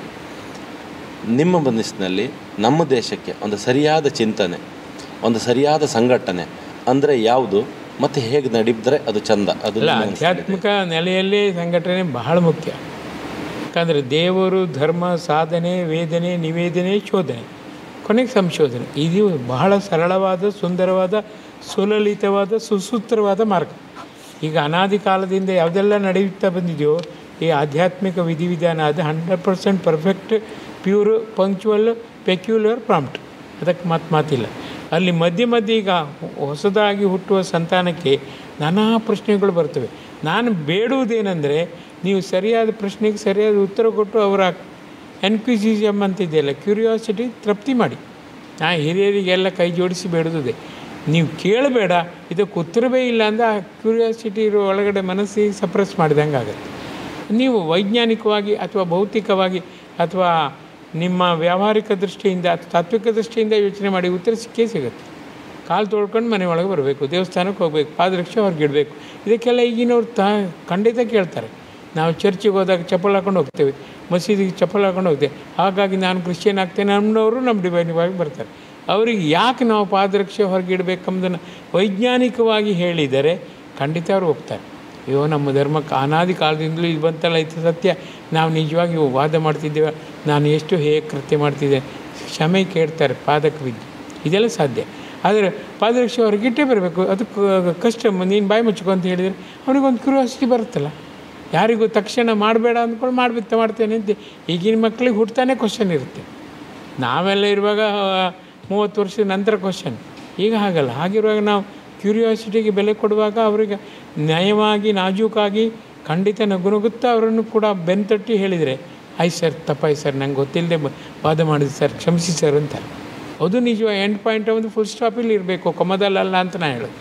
ನಿಮ್ಮ ಮನಸ್ಸಿನಲ್ಲಿ ನಮ್ಮ ದೇಶಕ್ಕೆ ಒಂದು ಸರಿಯಾದ ಚಿಂತನೆ ಒಂದು ಸರಿಯಾದ ಸಂಘಟನೆ ಅಂದರೆ ಯಾವುದು ಮತ್ತು ಹೇಗೆ ನಡೀದ್ರೆ ಅದು ಚಂದ ಅದು ಅಲ್ಲ ನಿಮ್ಮ ಮನಸ್ಸಿನಲ್ಲಿದೆ. ಆಧ್ಯಾತ್ಮಿಕ ನೆಲೆಯಲ್ಲೇ ಸಂಘಟನೆ ಬಹಳ ಮುಖ್ಯ ಯಾಕಂದರೆ ದೇವರು ಧರ್ಮ ಸಾಧನೆ ವೇದನೆ ನಿವೇದನೆ ಶೋಧನೆ ಕೊನೆಗೆ ಸಂಶೋಧನೆ ಇದು ಬಹಳ ಸರಳವಾದ ಸುಂದರವಾದ ಸುಲಲಿತವಾದ ಸುಸೂತ್ರವಾದ ಮಾರ್ಗ ಈಗ ಅನಾದಿ ಕಾಲದಿಂದ ಯಾವುದೆಲ್ಲ ನಡೆಯುತ್ತಾ ಬಂದಿದೆಯೋ ಈ ಆಧ್ಯಾತ್ಮಿಕ ವಿಧಿವಿಧಾನ ಅದು hundred percent perfect pure punctual peculiar prompt ಅದಕ್ಕೆ ಮಾತು ಮಾತಿಲ್ಲ ಅಲ್ಲಿ ಮಧ್ಯೆ ಮಧ್ಯೆ ಈಗ ಹೊಸದಾಗಿ ಹುಟ್ಟುವ ಸಂತಾನಕ್ಕೆ ನಾನಾ ಪ್ರಶ್ನೆಗಳು ಬರ್ತವೆ ನಾನು ಬೇಡುವುದೇನೆಂದರೆ ನೀವು ಸರಿಯಾದ ಪ್ರಶ್ನೆಗೆ ಸರಿಯಾದ ಉತ್ತರ ಕೊಟ್ಟು ಅವರ ಎನ್ಕ್ವಿಸಿಸಮ್ ಅಂತಿದೆಯಲ್ಲ ಕ್ಯೂರಿಯಾಸಿಟಿ ತೃಪ್ತಿ ಮಾಡಿ ನಾ ಹಿರಿಯರಿಗೆಲ್ಲ ಕೈ ಜೋಡಿಸಿ ಬೇಡುವುದೇ ನೀವು ಕೇಳಬೇಡ ಇದಕ್ಕೆ ಉತ್ತರವೇ ಇಲ್ಲ ಅಂದರೆ ಆ ಕ್ಯೂರಿಯಾಸಿಟಿ ಇರೋ ಒಳಗಡೆ ಮನಸ್ಸಿಗೆ ಸಪ್ರೆಸ್ ಮಾಡಿದಂಗೆ ಆಗುತ್ತೆ ನೀವು ವೈಜ್ಞಾನಿಕವಾಗಿ ಅಥವಾ ಭೌತಿಕವಾಗಿ ಅಥವಾ ನಿಮ್ಮ ವ್ಯಾವಹಾರಿಕ ದೃಷ್ಟಿಯಿಂದ ಅಥವಾ ತಾತ್ವಿಕ ದೃಷ್ಟಿಯಿಂದ ಯೋಚನೆ ಮಾಡಿ ಉತ್ತರ ಸಿಕ್ಕೇ ಸಿಗುತ್ತೆ ಕಾಲು ತೊಳ್ಕೊಂಡು ಮನೆ ಒಳಗೆ ಬರಬೇಕು ದೇವಸ್ಥಾನಕ್ಕೆ ಹೋಗ್ಬೇಕು ಪಾದರಕ್ಷೆ ಹೊರಗಿಡಬೇಕು ಇದಕ್ಕೆಲ್ಲ ಈಗಿನವ್ರು ತಾ ಖಂಡಿತ ಕೇಳ್ತಾರೆ ನಾವು ಚರ್ಚಿಗೆ ಹೋದಾಗ ಚಪ್ಪಲ್ ಹಾಕೊಂಡು ಹೋಗ್ತೇವೆ ಮಸೀದಿಗೆ ಚಪ್ಪಲ್ ಹಾಕೊಂಡು ಹೋಗ್ತೇವೆ ಹಾಗಾಗಿ ನಾನು ಕ್ರಿಶ್ಚಿಯನ್ ಆಗ್ತೇನೆ ನಮ್ಮವರು ನಮ್ಮ ಡಿವೈನಿವಾಗಿ ಬರ್ತಾರೆ ಅವರಿಗೆ ಯಾಕೆ ನಾವು ಪಾದರಕ್ಷೆ ಹೊರಗಿಡಬೇಕೆಂಬುದನ್ನು ವೈಜ್ಞಾನಿಕವಾಗಿ ಹೇಳಿದರೆ ಖಂಡಿತ ಅವರು ಹೋಗ್ತಾರೆ ಅಯ್ಯೋ ನಮ್ಮ ಧರ್ಮಕ್ಕೆ ಅನಾದಿ ಕಾಲದಿಂದಲೂ ಇದು ಬಂತಲ್ಲ ಇದು ಸತ್ಯ ನಾವು ನಿಜವಾಗಿ ವಾದ ಮಾಡ್ತಿದ್ದೇವೆ ನಾನು ಎಷ್ಟು ಹೇಗೆ ಕೃತ್ಯ ಮಾಡ್ತಿದ್ದೆ ಕ್ಷಮೆ ಕೇಳ್ತಾರೆ ಪಾದಕ್ಕೆ ಬಿದ್ದು ಇದೆಲ್ಲ ಸಾಧ್ಯ ಆದರೆ ಪಾದರಕ್ಷೆ ಹೊರಗಿಟ್ಟೇ ಬರಬೇಕು ಅದಕ್ಕೆ ಕಷ್ಟ ನೀನು ಬಾಯಿ ಮುಚ್ಕೊ ಅಂತ ಹೇಳಿದರೆ ಅವನಿಗೊಂದು ಕ್ಯೂರಿಯಾಸಿಟಿ ಬರುತ್ತಲ್ಲ ಯಾರಿಗೂ ತಕ್ಷಣ ಮಾಡಬೇಡ ಅಂದ್ಕೊಂಡು ಮಾಡಿಬಿಟ್ಟು ಮಾಡ್ತೇನೆ ಅಂತ ಈಗಿನ ಮಕ್ಕಳಿಗೆ ಹುಟ್ತಾನೆ ಕ್ವಶನ್ ಇರುತ್ತೆ ನಾವೆಲ್ಲ ಇರುವಾಗ ಮೂವತ್ತು ವರ್ಷದ ನಂತರ ಕ್ವಶನ್ ಈಗ ಹಾಗಲ್ಲ ಹಾಗಿರುವಾಗ ನಾವು ಕ್ಯೂರಿಯಾಸಿಟಿಗೆ ಬೆಲೆ ಕೊಡುವಾಗ ಅವರಿಗೆ ನಯವಾಗಿ ನಾಜೂಕಾಗಿ ಖಂಡಿತ ನಗುನಗುತ್ತಾ ಅವರನ್ನು ಕೂಡ ಬೆನ್ತಟ್ಟಿ ಹೇಳಿದರೆ ಆಯ್ತು ಸರ್ ತಪ್ಪಾಯ್ತು ಸರ್ ನಂಗೆ ಗೊತ್ತಿಲ್ಲದೆ ವಾದ ಮಾಡಿದೆ ಸರ್ ಕ್ಷಮಿಸಿ ಸರ್ ಅಂತಾರೆ ಅದು ನಿಜ ಎಂಡ್ ಪಾಯಿಂಟ್ ಒಂದು ಫುಲ್ ಸ್ಟಾಪಲ್ಲಿ ಇರಬೇಕು ಕೊಮ್ಮದಲ್ಲಲ್ಲ ಅಂತ ನಾನು ಹೇಳೋದು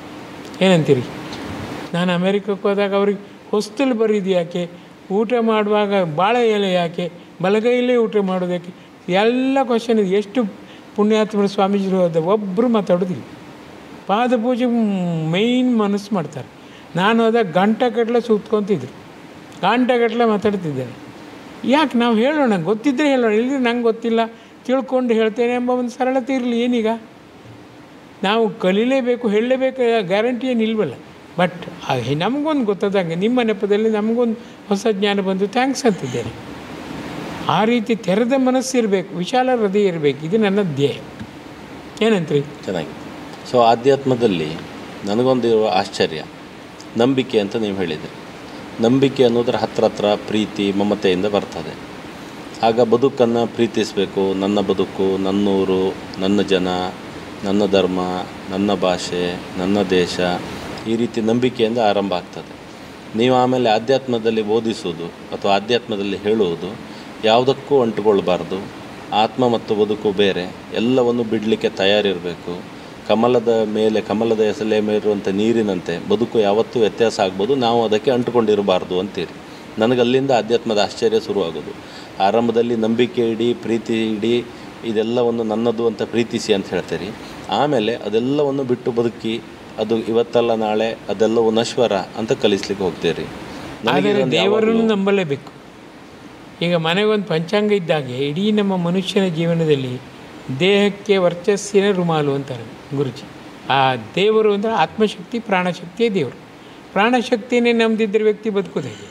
ಏನಂತೀರಿ ನಾನು ಅಮೇರಿಕಕ್ಕೆ ಹೋದಾಗ ಅವ್ರಿಗೆ ಹೊಸ್ತಲು ಬರೀದು ಯಾಕೆ ಊಟ ಮಾಡುವಾಗ ಬಾಳೆ ಎಲೆ ಯಾಕೆ ಬಲಗೈಯಲ್ಲೇ ಊಟ ಮಾಡೋದು ಯಾಕೆ ಎಲ್ಲ ಕ್ವಶನ್ ಇದೆ ಎಷ್ಟು ಪುಣ್ಯಾತ್ಮರ ಸ್ವಾಮೀಜಿರು ಹೋದ ಒಬ್ಬರು ಮಾತಾಡೋದಿಲ್ಲ ಪಾದ ಪೂಜೆ ಮೈನ್ ಮನಸ್ಸು ಮಾಡ್ತಾರೆ ನಾನು ಹೋದಾಗ ಗಂಟೆಗಟ್ಟಲೆ ಸೂತ್ಕೊತಿದ್ರು ಗಂಟೆಗಟ್ಟಲೆ ಮಾತಾಡ್ತಿದ್ದೇನೆ ಯಾಕೆ ನಾವು ಹೇಳೋಣ ಗೊತ್ತಿದ್ದರೆ ಹೇಳೋಣ ಇಲ್ಲದ್ರೆ ನಂಗೆ ಗೊತ್ತಿಲ್ಲ ತಿಳ್ಕೊಂಡು ಹೇಳ್ತೇನೆ ಎಂಬ ಒಂದು ಸರಳತೆ ಇರಲಿ ಏನೀಗ ನಾವು ಕಲೀಲೇಬೇಕು ಹೇಳಲೇಬೇಕು ಗ್ಯಾರಂಟಿ ಏನು ಇಲ್ವಲ್ಲ ಬಟ್ ನಮಗೊಂದು ಗೊತ್ತದಂಗೆ ನಿಮ್ಮ ನೆಪದಲ್ಲಿ ನಮಗೊಂದು ಹೊಸ ಜ್ಞಾನ ಬಂದು ಥ್ಯಾಂಕ್ಸ್ ಅಂತಿದ್ದೇನೆ ಆ ರೀತಿ ತೆರೆದ ಮನಸ್ಸಿರಬೇಕು ವಿಶಾಲ ಹೃದಯ ಇರಬೇಕು ಇದು ನನ್ನ ಧ್ಯೇಯ ಏನಂತ್ರಿ ಚೆನ್ನಾಗಿದೆ ಸೊ ಆಧ್ಯಾತ್ಮದಲ್ಲಿ ನನಗೊಂದು ಇರುವ ಆಶ್ಚರ್ಯ ನಂಬಿಕೆ ಅಂತ ನೀವು ಹೇಳಿದ್ರಿ ನಂಬಿಕೆ ಅನ್ನೋದ್ರ ಹತ್ರ ಹತ್ರ ಪ್ರೀತಿ ಮಮತೆಯಿಂದ ಬರ್ತದೆ ಆಗ ಬದುಕನ್ನು ಪ್ರೀತಿಸಬೇಕು ನನ್ನ ಬದುಕು ನನ್ನೂರು ನನ್ನ ಜನ ನನ್ನ ಧರ್ಮ ನನ್ನ ಭಾಷೆ ನನ್ನ ದೇಶ ಈ ರೀತಿ ನಂಬಿಕೆಯಿಂದ ಆರಂಭ ಆಗ್ತದೆ ನೀವು ಆಮೇಲೆ ಆಧ್ಯಾತ್ಮದಲ್ಲಿ ಬೋಧಿಸುವುದು ಅಥವಾ ಆಧ್ಯಾತ್ಮದಲ್ಲಿ ಹೇಳುವುದು ಯಾವುದಕ್ಕೂ ಅಂಟುಕೊಳ್ಬಾರ್ದು ಆತ್ಮ ಮತ್ತು ಬದುಕು ಬೇರೆ ಎಲ್ಲವನ್ನು ಬಿಡಲಿಕ್ಕೆ ತಯಾರಿರಬೇಕು ಕಮಲದ ಮೇಲೆ ಕಮಲದ ಎಸಲೆ ಮೇಲಿರುವಂಥ ನೀರಿನಂತೆ ಬದುಕು ಯಾವತ್ತೂ ವ್ಯತ್ಯಾಸ ಆಗ್ಬೋದು ನಾವು ಅದಕ್ಕೆ ಅಂಟುಕೊಂಡಿರಬಾರ್ದು ಅಂತೀರಿ ನನಗೆ ಅಲ್ಲಿಂದ ಆಧ್ಯಾತ್ಮದ ಆಶ್ಚರ್ಯ ಶುರುವಾಗೋದು ಆರಂಭದಲ್ಲಿ ನಂಬಿಕೆ ಇಡಿ ಪ್ರೀತಿ ಇಡಿ ಇದೆಲ್ಲವನ್ನು ನನ್ನದು ಅಂತ ಪ್ರೀತಿಸಿ ಅಂತ ಹೇಳ್ತೀರಿ ಆಮೇಲೆ ಅದೆಲ್ಲವನ್ನು ಬಿಟ್ಟು ಬದುಕಿ ಅದು ಇವತ್ತಲ್ಲ ನಾಳೆ ಅದೆಲ್ಲವೂ ನಶ್ವರ ಅಂತ ಕಲಿಸ್ಲಿಕ್ಕೆ ಹೋಗ್ತೀರಿ ನನಗೆ ಆದರೆ ಇದೊಂದು ದೇವರನ್ನು ಯಾವಾಗ್ಲೂ- ನಂಬಲೇಬೇಕು ಈಗ ಮನೆಗೊಂದು ಪಂಚಾಂಗ ಇದ್ದಾಗೆ ಇಡೀ ನಮ್ಮ ಮನುಷ್ಯನ ಜೀವನದಲ್ಲಿ ದೇಹಕ್ಕೆ ವರ್ಚಸ್ಸಿನ ರುಮಾಲು ಅಂತಾರೆ ಗುರುಜಿ ಆ ದೇವರು ಅಂದರೆ ಆತ್ಮಶಕ್ತಿ ಪ್ರಾಣಶಕ್ತಿಯೇ ದೇವರು ಪ್ರಾಣಶಕ್ತಿಯನ್ನೇ ನಂಬದಿದ್ದರೆ ವ್ಯಕ್ತಿ ಬದುಕೋದು ಹೇಗೆ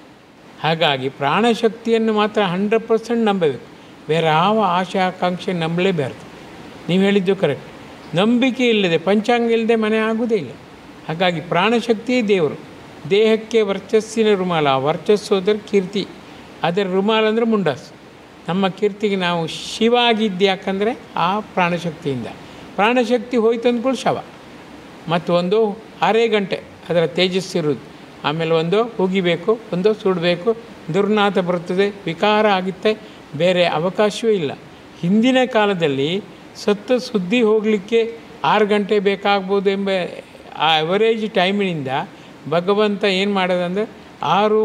ಹಾಗಾಗಿ ಪ್ರಾಣಶಕ್ತಿಯನ್ನು ಮಾತ್ರ ಹಂಡ್ರೆಡ್ ಪರ್ಸೆಂಟ್ ನಂಬಬೇಕು ಬೇರೆ ಯಾವ ಆಶೆ ಆಕಾಂಕ್ಷೆ ನಂಬಲೇಬಾರ್ದು ನೀವು ಹೇಳಿದ್ದು ಕರೆಕ್ಟ್ ನಂಬಿಕೆ ಇಲ್ಲದೆ ಪಂಚಾಂಗ ಇಲ್ಲದೆ ಮನೆ ಆಗೋದೇ ಇಲ್ಲ ಹಾಗಾಗಿ ಪ್ರಾಣಶಕ್ತಿಯೇ ದೇವರು ದೇಹಕ್ಕೆ ವರ್ಚಸ್ಸಿನ ರುಮಾಲ ಆ ವರ್ಚಸ್ಸು ಅಂದರೆ ಕೀರ್ತಿ ಅದರ ರುಮಾಲ ಅಂದರೆ ಮುಂಡಾಸು ನಮ್ಮ ಕೀರ್ತಿಗೆ ನಾವು ಶಿವ ಆಗಿದ್ದು ಯಾಕಂದರೆ ಆ ಪ್ರಾಣಶಕ್ತಿಯಿಂದ ಪ್ರಾಣಶಕ್ತಿ ಹೋಯ್ತು ಅಂದ್ಕೊಳ್ಳಿ ಶವ ಮತ್ತು ಒಂದು ಆರೇ ಗಂಟೆ ಅದರ ತೇಜಸ್ಸಿರುವುದು ಆಮೇಲೆ ಒಂದು ಹುಗಿಬೇಕು ಒಂದು ಸುಡಬೇಕು ದುರ್ನಾಥ ಬರುತ್ತದೆ ವಿಕಾರ ಆಗುತ್ತೆ ಬೇರೆ ಅವಕಾಶವೇ ಇಲ್ಲ ಹಿಂದಿನ ಕಾಲದಲ್ಲಿ ಸತ್ತ ಸುದ್ದಿ ಹೋಗಲಿಕ್ಕೆ ಆರು ಗಂಟೆ ಬೇಕಾಗ್ಬೋದು ಎಂಬ ಆ ಅವರೇಜ್ ಟೈಮಿನಿಂದ ಭಗವಂತ ಏನು ಮಾಡೋದಂದರೆ ಆರು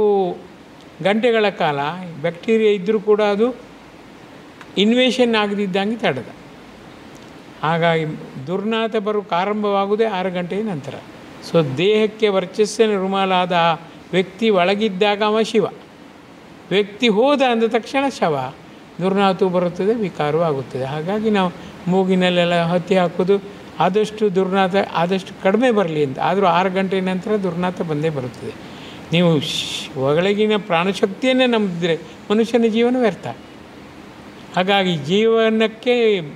ಗಂಟೆಗಳ ಕಾಲ ಬ್ಯಾಕ್ಟೀರಿಯಾ ಇದ್ದರೂ ಕೂಡ ಅದು ಇನ್ವೇಷನ್ ಆಗದಿದ್ದಂಗೆ ತಡೆದ ಹಾಗಾಗಿ ದುರ್ನಾಥ ಬರೋಕ್ಕೆ ಆರಂಭವಾಗುವುದೇ ಆರು ಗಂಟೆಯ ನಂತರ ಸೊ ದೇಹಕ್ಕೆ ವರ್ಚಸ್ಸಿನ ರುಮಾಲಾದ ಆ ವ್ಯಕ್ತಿ ಒಳಗಿದ್ದಾಗ ಅವ ಶಿವ ವ್ಯಕ್ತಿ ಹೋದ ಅಂದ ತಕ್ಷಣ ಶವ ದುರ್ನಾಥವು ಬರುತ್ತದೆ ವಿಕಾರವೂ ಆಗುತ್ತದೆ ಹಾಗಾಗಿ ನಾವು ಮೂಗಿನಲ್ಲೆಲ್ಲ ಹತ್ತಿ ಹಾಕೋದು ಆದಷ್ಟು ದುರ್ನಾಥ ಆದಷ್ಟು ಕಡಿಮೆ ಬರಲಿ ಅಂತ ಆದರೂ ಆರು ಗಂಟೆ ನಂತರ ದುರ್ನಾಥ ಬಂದೇ ಬರುತ್ತದೆ ನೀವು ಶ್- ಒಳಗಿನ ಪ್ರಾಣಶಕ್ತಿಯನ್ನೇ ನಂಬಿದ್ರೆ ಮನುಷ್ಯನ ಜೀವನ ವ್ಯರ್ಥ ಹಾಗಾಗಿ ಜೀವನಕ್ಕೆ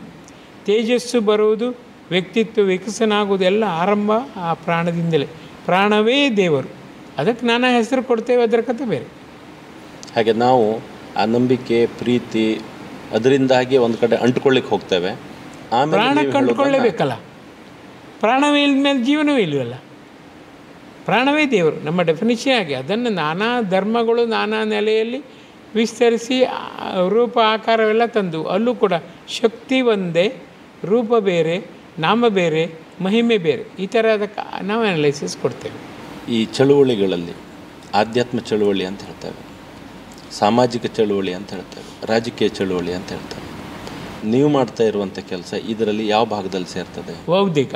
ತೇಜಸ್ಸು ಬರುವುದು ವ್ಯಕ್ತಿತ್ವ ವಿಕಸನ ಆಗುವುದೆಲ್ಲ ಆರಂಭ ಆ ಪ್ರಾಣದಿಂದಲೇ ಪ್ರಾಣವೇ ದೇವರು ಅದಕ್ಕೆ ನಾನಾ ಹೆಸರು ಕೊಡ್ತೇವೆ ಅದರ ಕಥೆ ಬೇರೆ ಹಾಗೆ ನಾವು ಆ ನಂಬಿಕೆ ಪ್ರೀತಿ ಅದರಿಂದಾಗಿ ಒಂದು ಕಡೆ ಅಂಟ್ಕೊಳ್ಳಿಕ್ಕೆ ಹೋಗ್ತೇವೆ ಆಮೇಲೆ ಪ್ರಾಣ ನೀವು ಹೇಳೋದನ್ನ- ಕಂಡುಕೊಳ್ಳೇಬೇಕಲ್ಲ ಪ್ರಾಣವೇ ಇಲ್ಮೇಲೆ ಜೀವನವೇ ಇಲ್ವಲ್ಲ ಪ್ರಾಣವೇ ದೇವರು ನಮ್ಮ ಡೆಫಿನಿಷನ್ ಆಗಿ ಅದನ್ನು ನಾನಾ ಧರ್ಮಗಳು ನಾನಾ ನೆಲೆಯಲ್ಲಿ ವಿಸ್ತರಿಸಿ ಆ, ರೂಪ ಆಕಾರವೆಲ್ಲ ತಂದು ಅಲ್ಲೂ ಕೂಡ ಶಕ್ತಿ ಒಂದೇ ರೂಪ ಬೇರೆ ನಾಮ ಬೇರೆ ಮಹಿಮೆ ಬೇರೆ ಈ ಥರ ಅದಕ್ಕೆ ನಾವು ಅನಲೈಸಿಸ್ ಕೊಡ್ತೇವೆ ಈ ಚಳುವಳಿಗಳಲ್ಲಿ ಆಧ್ಯಾತ್ಮ ಚಳುವಳಿ ಅಂತ ಹೇಳ್ತೇವೆ ಸಾಮಾಜಿಕ ಚಳುವಳಿ ಅಂತ ಹೇಳ್ತೇವೆ ರಾಜಕೀಯ ಚಳುವಳಿ ಅಂತ ಹೇಳ್ತೇವೆ ನೀವು ಮಾಡ್ತಾ ಇರುವಂಥ ಕೆಲಸ ಇದರಲ್ಲಿ ಯಾವ ಭಾಗದಲ್ಲಿ ಸೇರ್ತದೆ ಬೌದ್ಧಿಕ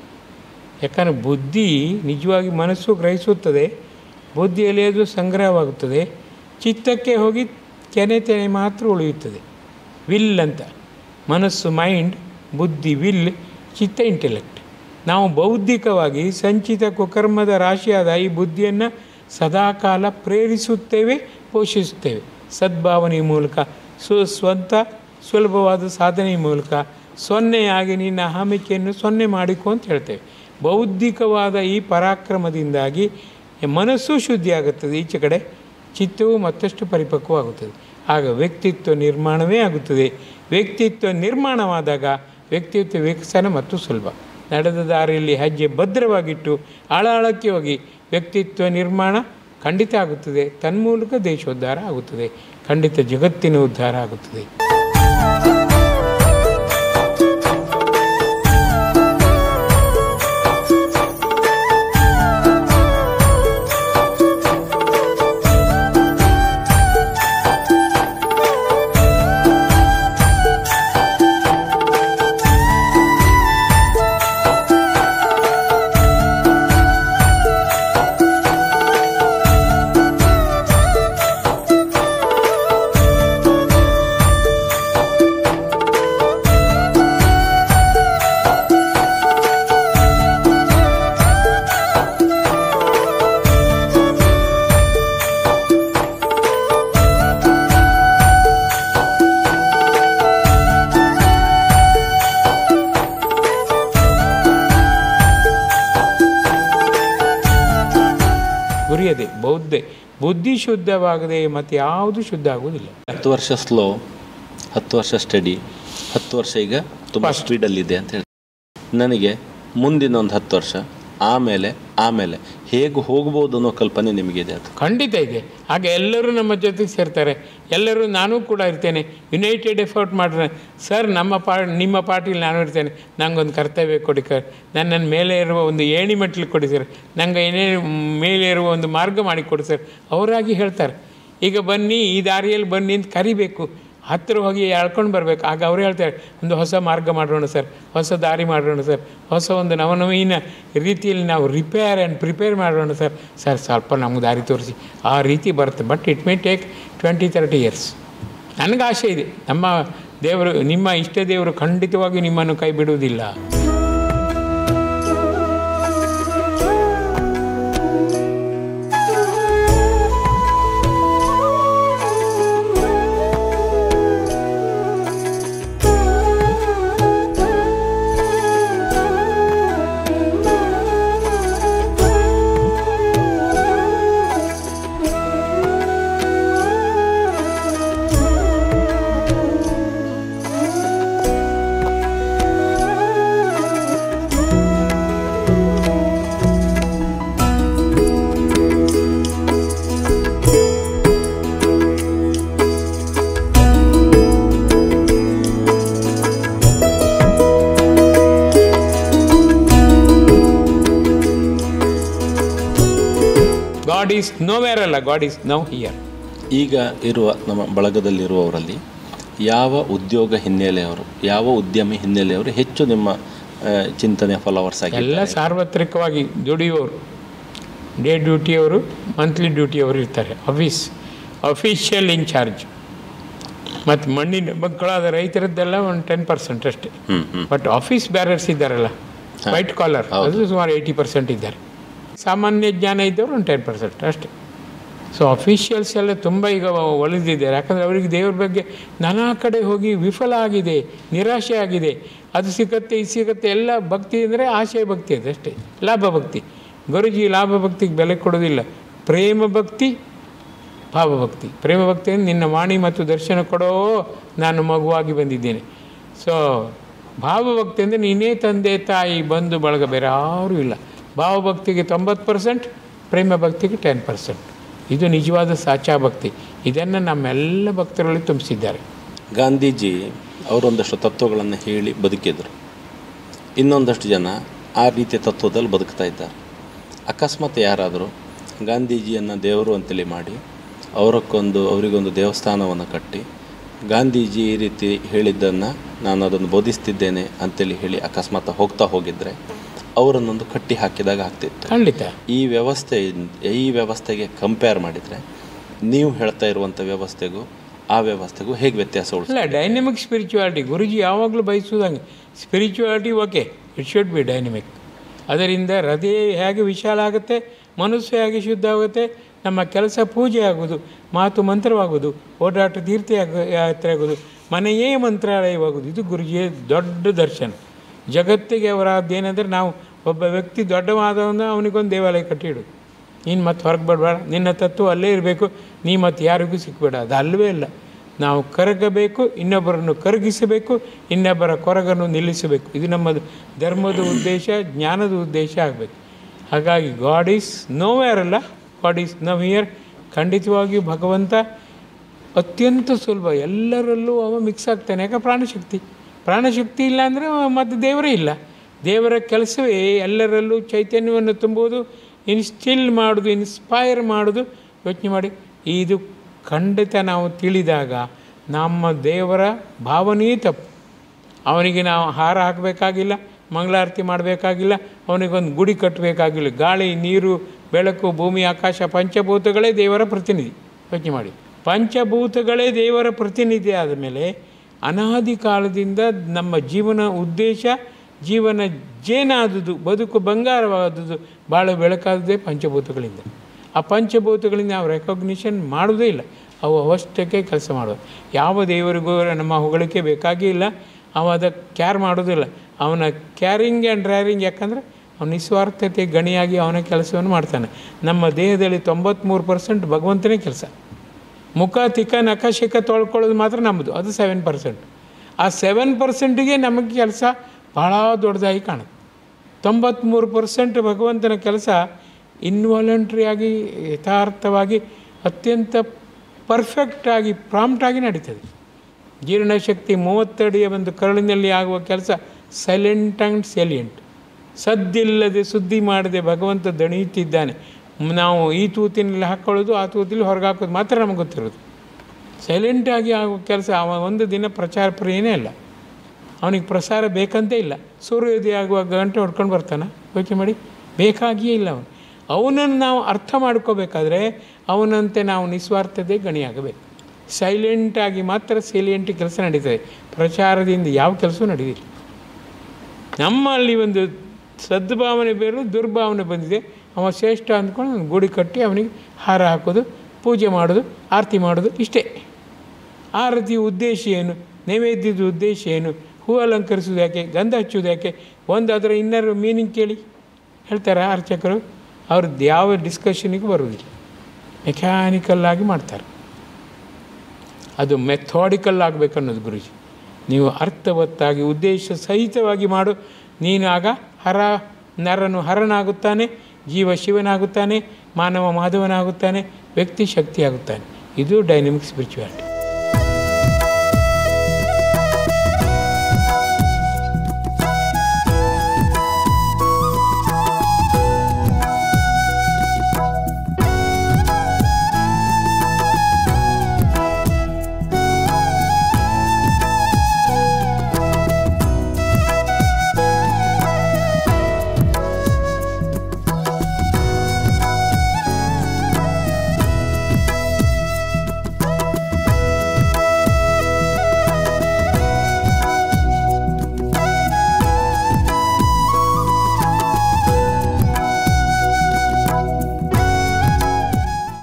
ಯಾಕಂದರೆ ಬುದ್ಧಿ ನಿಜವಾಗಿ ಮನಸ್ಸು ಗ್ರಹಿಸುತ್ತದೆ ಬುದ್ಧಿಯಲ್ಲಿ ಅದು ಸಂಗ್ರಹವಾಗುತ್ತದೆ ಚಿತ್ತಕ್ಕೆ ಹೋಗಿ ಕೆನೆ ತೆನೆ ಮಾತ್ರ ಉಳಿಯುತ್ತದೆ ವಿಲ್ ಅಂತ ಮನಸ್ಸು ಮೈಂಡ್ ಬುದ್ಧಿ ವಿಲ್ ಚಿತ್ತ ಇಂಟೆಲೆಕ್ಟ್ ನಾವು ಬೌದ್ಧಿಕವಾಗಿ ಸಂಚಿತ ಕುಕರ್ಮದ ರಾಶಿಯಾದ ಈ ಬುದ್ಧಿಯನ್ನು ಸದಾಕಾಲ ಪ್ರೇರಿಸುತ್ತೇವೆ ಪೋಷಿಸುತ್ತೇವೆ ಸದ್ಭಾವನೆಯ ಮೂಲಕ ಸು ಸ್ವಂತ ಸುಲಭವಾದ ಸಾಧನೆಯ ಮೂಲಕ ಸೊನ್ನೆಯಾಗಿ ನಿನ್ನ ಅಹಮಿಕೆಯನ್ನು ಸೊನ್ನೆ ಮಾಡಿಕೊ ಅಂತ ಹೇಳ್ತೇವೆ ಬೌದ್ಧಿಕವಾದ ಈ ಪರಾಕ್ರಮದಿಂದಾಗಿ ಮನಸ್ಸು ಶುದ್ಧಿಯಾಗುತ್ತದೆ ಈಚೆ ಕಡೆ ಚಿತ್ತವು ಮತ್ತಷ್ಟು ಪರಿಪಕ್ವವಾಗುತ್ತದೆ ಆಗ ವ್ಯಕ್ತಿತ್ವ ನಿರ್ಮಾಣವೇ ಆಗುತ್ತದೆ ವ್ಯಕ್ತಿತ್ವ ನಿರ್ಮಾಣವಾದಾಗ ವ್ಯಕ್ತಿತ್ವ ವಿಕಸನ ಮತ್ತು ಸುಲಭ ನಡೆದ ದಾರಿಯಲ್ಲಿ ಹೆಜ್ಜೆ ಭದ್ರವಾಗಿಟ್ಟು ಆಳಾಳಕ್ಕೆ ಹೋಗಿ ವ್ಯಕ್ತಿತ್ವ ನಿರ್ಮಾಣ ಖಂಡಿತ ಆಗುತ್ತದೆ ತನ್ಮೂಲಕ ದೇಶೋದ್ಧಾರ ಆಗುತ್ತದೆ ಖಂಡಿತ ಜಗತ್ತಿನ ಉದ್ಧಾರ ಆಗುತ್ತದೆ ಅದೇ ಬೌದ್ಧೆ ಬುದ್ಧಿ ಶುದ್ಧವಾಗದೆ ಮತ್ತು ಯಾವುದು ಶುದ್ಧ ಆಗುವುದಿಲ್ಲ ಹತ್ತು ವರ್ಷ ಸ್ಲೋ ಹತ್ತು ವರ್ಷ ಸ್ಟಡಿ ಹತ್ತು ವರ್ಷ ಈಗ ತುಂಬ ಸ್ಪೀಡಲ್ಲಿದೆ ಅಂತ ಹೇಳಿ ನನಗೆ ಮುಂದಿನ ಒಂದು ಹತ್ತು ವರ್ಷ ಆಮೇಲೆ ಆಮೇಲೆ ಹೇಗೆ ಹೋಗ್ಬೋದು ಅನ್ನೋ ಕಲ್ಪನೆ ನಿಮಗಿದೆ ಅದು ಖಂಡಿತ ಇದೆ ಹಾಗೆ ಎಲ್ಲರೂ ನಮ್ಮ ಜೊತೆಗೆ ಸೇರ್ತಾರೆ ಎಲ್ಲರೂ ನಾನೂ ಕೂಡ ಇರ್ತೇನೆ ಯುನೈಟೆಡ್ ಎಫರ್ಟ್ ಮಾಡ್ರೆ ಸರ್ ನಮ್ಮ ಪಾ ನಿಮ್ಮ ಪಾರ್ಟಿಲಿ ನಾನು ಇರ್ತೇನೆ ನಂಗೊಂದು ಕರ್ತವ್ಯ ಕೊಡಿ ಸರ್ ನನ್ನನ್ನು ಮೇಲೆ ಇರುವ ಒಂದು ಏಣಿ ಮೆಟ್ಲು ಕೊಡಿ ಸರ್ ನಂಗೆ ಏನೇ ಮೇಲೆ ಇರುವ ಒಂದು ಮಾರ್ಗ ಮಾಡಿ ಕೊಡಿ ಸರ್ ಅವರಾಗಿ ಹೇಳ್ತಾರೆ ಈಗ ಬನ್ನಿ ಈ ದಾರಿಯಲ್ಲಿ ಬನ್ನಿ ಅಂತ ಕರಿಬೇಕು ಹತ್ತಿರ ಹೋಗಿ ಎಳ್ಕೊಂಡು ಬರಬೇಕು ಆಗ ಅವರು ಹೇಳ್ತಾರೆ ಒಂದು ಹೊಸ ಮಾರ್ಗ ಮಾಡೋಣ ಸರ್ ಹೊಸ ದಾರಿ ಮಾಡೋಣ ಸರ್ ಹೊಸ ಒಂದು ನವನವೀನ ರೀತಿಯಲ್ಲಿ ನಾವು ರಿಪೇರ್ ಆ್ಯಂಡ್ ಪ್ರಿಪೇರ್ ಮಾಡೋಣ ಸರ್ ಸರ್ ಸ್ವಲ್ಪ ನಮ್ಗೆ ದಾರಿ ತೋರಿಸಿ ಆ ರೀತಿ ಬರುತ್ತೆ but it may take twenty thirty years ನನಗೆ ಆಸೆ ಇದೆ ನಮ್ಮ ದೇವರು ನಿಮ್ಮ ಇಷ್ಟ ದೇವರು ಖಂಡಿತವಾಗಿ ನಿಮ್ಮನ್ನು ಕೈ ಬಿಡುವುದಿಲ್ಲ ಗಾಡ್ ಈಸ್ ನೋವೇರ್ ಅಲ್ಲ ಗಾಡ್ ಈಸ್ ನೋ ಹಿಯರ್ ಈಗ ಇರುವ ನಮ್ಮ ಬಳಗದಲ್ಲಿರುವವರಲ್ಲಿ ಯಾವ ಉದ್ಯೋಗ ಹಿನ್ನೆಲೆಯವರು ಯಾವ ಉದ್ಯಮಿ ಹಿನ್ನೆಲೆಯವರು ಹೆಚ್ಚು ನಿಮ್ಮ ಆ, ಚಿಂತನೆ ಫಾಲೋವರ್ಸ್ ಆಗಿ ಎಲ್ಲ ಸಾರ್ವತ್ರಿಕವಾಗಿ ದುಡಿಯುವವರು ಡೇ ಡ್ಯೂಟಿಯವರು ಮಂತ್ಲಿ ಡ್ಯೂಟಿಯವರು ಇರ್ತಾರೆ ಆಫೀಸ್ ಅಫಿಷಿಯಲ್ ಇನ್ಚಾರ್ಜ್ ಮತ್ತು ಮಣ್ಣಿನ ಮಕ್ಕಳಾದ ರೈತರದ್ದೆಲ್ಲ ಒಂದು ಟೆನ್ ಪರ್ಸೆಂಟ್ ಅಷ್ಟೇ ಹ್ಮ್ ಹ್ಮ್ ಬಟ್ ಆಫೀಸ್ ಬ್ಯಾರರ್ಸ್ ಇದ್ದಾರಲ್ಲ ವೈಟ್ ಕಾಲರ್ ಅದು ಸುಮಾರು ಏಯ್ಟಿ ಪರ್ಸೆಂಟ್ ಇದ್ದಾರೆ ಸಾಮಾನ್ಯ ಜ್ಞಾನ ಇದ್ದವರು ಒಂದು ಟೆನ್ ಪರ್ಸೆಂಟ್ ಅಷ್ಟೇ ಸೊ ಅಫಿಷಿಯಲ್ಸ್ ಎಲ್ಲ ತುಂಬ ಈಗ ಒಲಿದಿದ್ದಾರೆ ಯಾಕಂದರೆ ಅವರಿಗೆ ದೇವ್ರ ಬಗ್ಗೆ ನಾನಾ ಕಡೆ ಹೋಗಿ ವಿಫಲ ಆಗಿದೆ ನಿರಾಶೆ ಆಗಿದೆ ಅದು ಸಿಗತ್ತೆ ಇದು ಸಿಗತ್ತೆ ಎಲ್ಲ ಭಕ್ತಿ ಅಂದರೆ ಆಶಯ ಭಕ್ತಿ ಅದು ಅಷ್ಟೇ ಲಾಭ ಭಕ್ತಿ ಗುರುಜಿ ಲಾಭ ಭಕ್ತಿಗೆ ಬೆಲೆ ಕೊಡೋದಿಲ್ಲ ಪ್ರೇಮ ಭಕ್ತಿ ಭಾವಭಕ್ತಿ ಪ್ರೇಮ ಭಕ್ತಿ ಅಂದರೆ ನಿನ್ನ ವಾಣಿ ಮತ್ತು ದರ್ಶನ ಕೊಡೋ ನಾನು ಮಗುವಾಗಿ ಬಂದಿದ್ದೇನೆ ಸೊ ಭಾವಭಕ್ತಿ ಅಂದರೆ ನೀನೇ ತಂದೆ ತಾಯಿ ಬಂಧು ಬಳಗ ಬೇರೆ ಯಾರೂ ಇಲ್ಲ ಭಾವಭಕ್ತಿಗೆ ತೊಂಬತ್ತು ಪರ್ಸೆಂಟ್ ಪ್ರೇಮ ಭಕ್ತಿಗೆ ಟೆನ್ ಪರ್ಸೆಂಟ್ ಇದು ನಿಜವಾದ ಸಾಚಾ ಭಕ್ತಿ ಇದನ್ನು ನಮ್ಮೆಲ್ಲ ಭಕ್ತರಲ್ಲಿ ತುಂಬಿಸಿದ್ದಾರೆ ಗಾಂಧೀಜಿ ಅವರೊಂದಷ್ಟು ತತ್ವಗಳನ್ನು ಹೇಳಿ ಬದುಕಿದರು ಇನ್ನೊಂದಷ್ಟು ಜನ ಆ ರೀತಿಯ ತತ್ವದಲ್ಲಿ ಬದುಕ್ತಾ ಇದ್ದಾರೆ ಅಕಸ್ಮಾತ್ ಯಾರಾದರೂ ಗಾಂಧೀಜಿಯನ್ನು ದೇವರು ಅಂತೇಳಿ ಮಾಡಿ ಅವರಕ್ಕೊಂದು ಅವರಿಗೊಂದು ದೇವಸ್ಥಾನವನ್ನು ಕಟ್ಟಿ ಗಾಂಧೀಜಿ ಈ ರೀತಿ ಹೇಳಿದ್ದನ್ನು ನಾನು ಅದನ್ನು ಬೋಧಿಸ್ತಿದ್ದೇನೆ ಅಂತೇಳಿ ಹೇಳಿ ಅಕಸ್ಮಾತ್ ಹೋಗ್ತಾ ಹೋಗಿದ್ದರೆ ಅವರನ್ನೊಂದು ಕಟ್ಟಿ ಹಾಕಿದಾಗ ಆಗ್ತಿತ್ತು ಖಂಡಿತ ಈ ವ್ಯವಸ್ಥೆ ಈ ವ್ಯವಸ್ಥೆಗೆ ಕಂಪೇರ್ ಮಾಡಿದರೆ ನೀವು ಹೇಳ್ತಾ ಇರುವಂಥ ವ್ಯವಸ್ಥೆಗೂ ಆ ವ್ಯವಸ್ಥೆಗೂ ಹೇಗೆ ವ್ಯತ್ಯಾಸ ಉಳಿಸ್ ಅಲ್ಲ ಡೈನಮಿಕ್ ಸ್ಪಿರಿಚುವಾಲಿಟಿ ಗುರುಜಿ ಯಾವಾಗಲೂ ಬಯಸುವುದಂಗೆ spirituality okay it should be dynamic ಅದರಿಂದ ಹೃದಯ ಹೇಗೆ ವಿಶಾಲ ಆಗುತ್ತೆ ಮನಸ್ಸು ಹೇಗೆ ಶುದ್ಧ ಆಗುತ್ತೆ ನಮ್ಮ ಕೆಲಸ ಪೂಜೆ ಆಗೋದು ಮಾತು ಮಂತ್ರವಾಗೋದು ಓಡಾಟ ತೀರ್ಥಯಾಗ ಯಾತ್ರೆ ಆಗೋದು ಮನೆಯೇ ಮಂತ್ರಾಲಯವಾಗೋದು ಇದು ಗುರುಜಿಯ ದೊಡ್ಡ ದರ್ಶನ ಜಗತ್ತಿಗೆ ಅವರದ್ದೇನೆಂದರೆ ನಾವು ಒಬ್ಬ ವ್ಯಕ್ತಿ ದೊಡ್ಡವಾದವನ್ನ ಅವನಿಗೊಂದು ದೇವಾಲಯ ಕಟ್ಟಿಡು ನೀನು ಮತ್ತೆ ಹೊರಗೆ ಬರಬೇಡ ನಿನ್ನ ತತ್ವ ಅಲ್ಲೇ ಇರಬೇಕು ನೀ ಮತ್ತೆ ಯಾರಿಗೂ ಸಿಕ್ಕಬೇಡ ಅದು ಅಲ್ಲವೇ ಇಲ್ಲ ನಾವು ಕರಗಬೇಕು ಇನ್ನೊಬ್ಬರನ್ನು ಕರಗಿಸಬೇಕು ಇನ್ನೊಬ್ಬರ ಕೊರಗನ್ನು ನಿಲ್ಲಿಸಬೇಕು ಇದು ನಮ್ಮ ಧರ್ಮದ ಉದ್ದೇಶ ಜ್ಞಾನದ ಉದ್ದೇಶ ಆಗಬೇಕು ಹಾಗಾಗಿ ಗಾಡ್ ಈಸ್ ನೋವೇರ್ ಅಲ್ಲ ಗಾಡ್ ಈಸ್ ನವ್ ಹಿಯರ್ ಖಂಡಿತವಾಗಿಯೂ ಭಗವಂತ ಅತ್ಯಂತ ಸುಲಭ ಎಲ್ಲರಲ್ಲೂ ಅವ ಮಿಕ್ಸ್ ಆಗ್ತಾನೆ ಯಾಕೆ ಪ್ರಾಣಶಕ್ತಿ ಪ್ರಾಣಶಕ್ತಿ ಇಲ್ಲ ಅಂದರೆ ಮತ್ತು ದೇವರೇ ಇಲ್ಲ ದೇವರ ಕೆಲಸವೇ ಎಲ್ಲರಲ್ಲೂ ಚೈತನ್ಯವನ್ನು ತುಂಬುವುದು ಇನ್ಸ್ಟಿಲ್ ಮಾಡೋದು ಇನ್ಸ್ಪೈರ್ ಮಾಡೋದು ಯೋಚನೆ ಮಾಡಿ ಇದು ಖಂಡಿತ ನಾವು ತಿಳಿದಾಗ ನಮ್ಮ ದೇವರ ಭಾವನೆಯೇ ತಪ್ಪು ಅವನಿಗೆ ನಾವು ಹಾರ ಹಾಕಬೇಕಾಗಿಲ್ಲ ಮಂಗಳಾರತಿ ಮಾಡಬೇಕಾಗಿಲ್ಲ ಅವನಿಗೊಂದು ಗುಡಿ ಕಟ್ಟಬೇಕಾಗಿಲ್ಲ ಗಾಳಿ ನೀರು ಬೆಳಕು ಭೂಮಿ ಆಕಾಶ ಪಂಚಭೂತಗಳೇ ದೇವರ ಪ್ರತಿನಿಧಿ ಯೋಚನೆ ಮಾಡಿ ಪಂಚಭೂತಗಳೇ ದೇವರ ಪ್ರತಿನಿಧಿ ಆದಮೇಲೆ ಅನಾದಿ ಕಾಲದಿಂದ ನಮ್ಮ ಜೀವನ ಉದ್ದೇಶ ಜೀವನ ಜೇನಾದುದು ಬದುಕು ಬಂಗಾರವಾದುದು ಭಾಳ ಬೆಳಕಾದದೇ ಪಂಚಭೂತಗಳಿಂದ ಆ ಪಂಚಭೂತಗಳಿಂದ ನಾವು ರೆಕಗ್ನಿಷನ್ ಮಾಡೋದೇ ಇಲ್ಲ ಅವು ಅವಷ್ಟಕ್ಕೆ ಕೆಲಸ ಮಾಡೋದು ಯಾವ ದೇವರಿಗೂ ನಮ್ಮ ಹೊಗಳಿಕೆ ಬೇಕಾಗೇ ಇಲ್ಲ ಅವ ಅದಕ್ಕೆ ಕ್ಯಾರ್ ಮಾಡೋದಿಲ್ಲ ಅವನ ಕ್ಯಾರಿಂಗ್ ಆ್ಯಂಡ್ ಡ್ರೈರಿಂಗ್ ಯಾಕಂದರೆ ಅವನು ನಿಸ್ವಾರ್ಥತೆ ಗಣಿಯಾಗಿ ಅವನ ಕೆಲಸವನ್ನು ಮಾಡ್ತಾನೆ ನಮ್ಮ ದೇಹದಲ್ಲಿ ತೊಂಬತ್ತ್ಮೂರು ಪರ್ಸೆಂಟ್ ಭಗವಂತನೇ ಕೆಲಸ ಮುಖ ತಿಕ್ಕ ನಖ ಶಿಖ ತೊಳ್ಕೊಳ್ಳೋದು ಮಾತ್ರ ನಮ್ಮದು ಅದು ಸೆವೆನ್ ಪರ್ಸೆಂಟ್ ಆ ಸೆವೆನ್ ಪರ್ಸೆಂಟಿಗೆ ನಮಗೆ ಕೆಲಸ ಭಾಳ ದೊಡ್ಡದಾಗಿ ಕಾಣುತ್ತೆ ತೊಂಬತ್ತ್ಮೂರು ಪರ್ಸೆಂಟ್ ಭಗವಂತನ ಕೆಲಸ ಇನ್ವಾಲಂಟ್ರಿಯಾಗಿ ಯಥಾರ್ಥವಾಗಿ ಅತ್ಯಂತ ಪರ್ಫೆಕ್ಟಾಗಿ ಪ್ರಾಂಪ್ಟಾಗಿ ನಡೀತದೆ ಜೀರ್ಣಶಕ್ತಿ ಮೂವತ್ತಡಿಯ ಒಂದು ಕರಳಿನಲ್ಲಿ ಆಗುವ ಕೆಲಸ ಸೈಲೆಂಟ್ ಆ್ಯಂಡ್ ಸೆಲಿಯಂಟ್ ಸದ್ದಿಲ್ಲದೆ ಸುದ್ದಿ ಮಾಡದೆ ಭಗವಂತ ದಣಿಯುತ್ತಿದ್ದಾನೆ ನಾವು ಈ ತೂತಿನಲ್ಲಿ ಹಾಕ್ಕೊಳ್ಳೋದು ಆ ತೂತಿನಲ್ಲಿ ಹೊರಗೆ ಹಾಕೋದು ಮಾತ್ರ ನಮಗೆ ಗೊತ್ತಿರೋದು ಸೈಲೆಂಟಾಗಿ ಆಗುವ ಕೆಲಸ ಅವ ಒಂದು ದಿನ ಪ್ರಚಾರ ಪ್ರಿಯನೇ ಇಲ್ಲ ಅವನಿಗೆ ಪ್ರಸಾರ ಬೇಕಂತೇ ಇಲ್ಲ ಸೂರ್ಯೋದಯ ಆಗುವಾಗ ಗಂಟೆ ಹೊಡ್ಕೊಂಡು ಬರ್ತಾನೆ ಯೋಚನೆ ಮಾಡಿ ಬೇಕಾಗಿಯೇ ಇಲ್ಲ ಅವನು ಅವನನ್ನು ನಾವು ಅರ್ಥ ಮಾಡ್ಕೋಬೇಕಾದ್ರೆ ಅವನಂತೆ ನಾವು ನಿಸ್ವಾರ್ಥತೆ ಗಣಿಯಾಗಬೇಕು ಸೈಲೆಂಟಾಗಿ ಮಾತ್ರ ಸೈಲೆಂಟ್ ಕೆಲಸ ನಡೀತದೆ ಪ್ರಚಾರದಿಂದ ಯಾವ ಕೆಲಸವೂ ನಡೆದಿಲ್ಲ ನಮ್ಮಲ್ಲಿ ಒಂದು ಸದ್ಭಾವನೆ ಬೇರೆ ದುರ್ಭಾವನೆ ಬಂದಿದೆ ಅವ ಶ್ರೇಷ್ಠ ಅಂದ್ಕೊಂಡು ಒಂದು ಗುಡಿ ಕಟ್ಟಿ ಅವನಿಗೆ ಹಾರ ಹಾಕೋದು ಪೂಜೆ ಮಾಡೋದು ಆರತಿ ಮಾಡೋದು ಇಷ್ಟೇ ಆರತಿಯ ಉದ್ದೇಶ ಏನು ನೈವೇದ್ಯದ ಉದ್ದೇಶ ಏನು ಹೂ ಅಲಂಕರಿಸೋದು ಯಾಕೆ ಗಂಧ ಹಚ್ಚೋದು ಯಾಕೆ ಒಂದು ಅದರ ಇನ್ನರ್ ಮೀನಿಂಗ್ ಕೇಳಿ ಹೇಳ್ತಾರೆ ಅರ್ಚಕರು ಅವ್ರದ್ದು ಯಾವ ಡಿಸ್ಕಷನಿಗೂ ಬರುವುದಿಲ್ಲ ಮೆಕ್ಯಾನಿಕಲ್ ಆಗಿ ಮಾಡ್ತಾರೆ ಅದು ಮೆಥಾಡಿಕಲ್ ಆಗಬೇಕು ಅನ್ನೋದು ಗುರುಜಿ ನೀವು ಅರ್ಥವತ್ತಾಗಿ ಉದ್ದೇಶ ಸಹಿತವಾಗಿ ಮಾಡು ನೀನು ಆಗ ಹರ ನರನು ಹರನಾಗುತ್ತಾನೆ ಜೀವ ಶಿವನಾಗುತ್ತಾನೆ ಮಾನವ ಮಾಧವನಾಗುತ್ತಾನೆ ವ್ಯಕ್ತಿ ಶಕ್ತಿಯಾಗುತ್ತಾನೆ ಇದು ಡೈನಮಿಕ್ ಸ್ಪಿರಿಚುವಾಲಿಟಿ